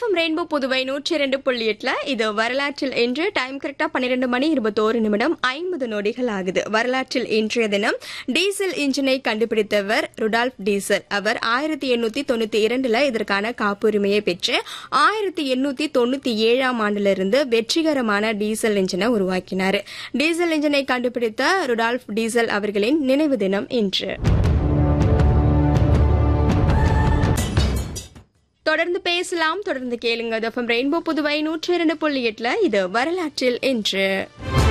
FM rainbow Puduvai நூற்றி இரண்டு புள்ளி எட்டுல இது வரலாற்றில் இன்று டைம் கரெக்டா பன்னிரெண்டு மணி இருபத்தோரு நிமிடம் ஐம்பது நொடிகள் ஆகுது வரலாற்றில் இன்றைய தினம் டீசல் இன்ஜினை கண்டுபிடித்தவர் ருடால்ஃப் டீசல் அவர் ஆயிரத்தி எண்ணூத்தி தொண்ணூத்தி இரண்டுல இதற்கான காப்புரிமையை பெற்று ஆயிரத்தி எண்ணூத்தி தொண்ணூத்தி ஏழாம் ஆண்டுல இருந்து வெற்றிகரமான டீசல் இன்ஜினை உருவாக்கினார் டீசல் இன்ஜினை கண்டுபிடித்த ருடால்ஃப் டீசல் அவர்களின் நினைவு தினம் இன்று தொடர்ந்து பேசலாம் தொடர்ந்து கேளுங்க ரெயின்போ புதுவை நூற்றி இரண்டு புள்ளி எட்டுல இது வரலாற்றில் இன்று